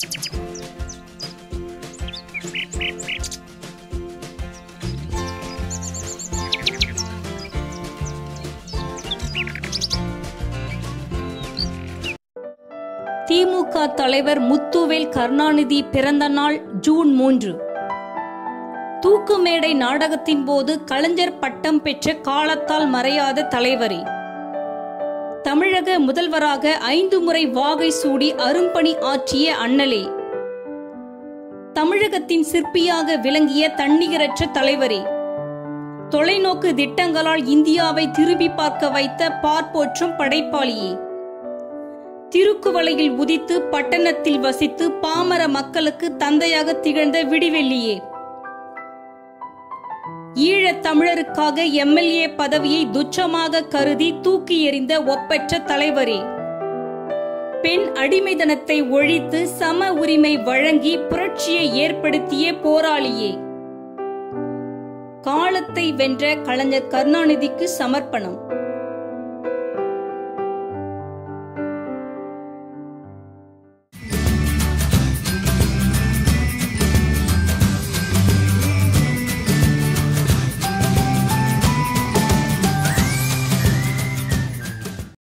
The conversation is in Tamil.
திமுக தலைவர் முத்துவேல் கருணாநிதி பிறந்த நாள் ஜூன் மூன்று தூக்குமேடை நாடகத்தின் போது கலைஞர் பட்டம் பெற்ற காலத்தால் மறையாத தலைவரே தமிழக முதல்வராக ஐந்து முறை வாகை சூடி அரும்பணி ஆற்றிய அண்ணலே தமிழகத்தின் சிற்பியாக விளங்கிய தன்னிகரற்ற தலைவரே தொலைநோக்கு திட்டங்களால் இந்தியாவை திரும்பி பார்க்க வைத்த பார்ப்போற்றும் படைப்பாளியே திருக்குவளையில் உதித்து பட்டணத்தில் வசித்து பாமர மக்களுக்கு தந்தையாக திகழ்ந்த விடிவெள்ளியே ஈழத் தமிழருக்காக எம்எல்ஏ பதவியை துச்சமாக கருதி தூக்கி எறிந்த ஒப்பற்ற தலைவரே பெண் அடிமைதனத்தை ஒழித்து சம உரிமை வழங்கி புரட்சியை ஏற்படுத்திய போராளியே காலத்தை வென்ற கலைஞர் கருணாநிதிக்கு சமர்ப்பணம்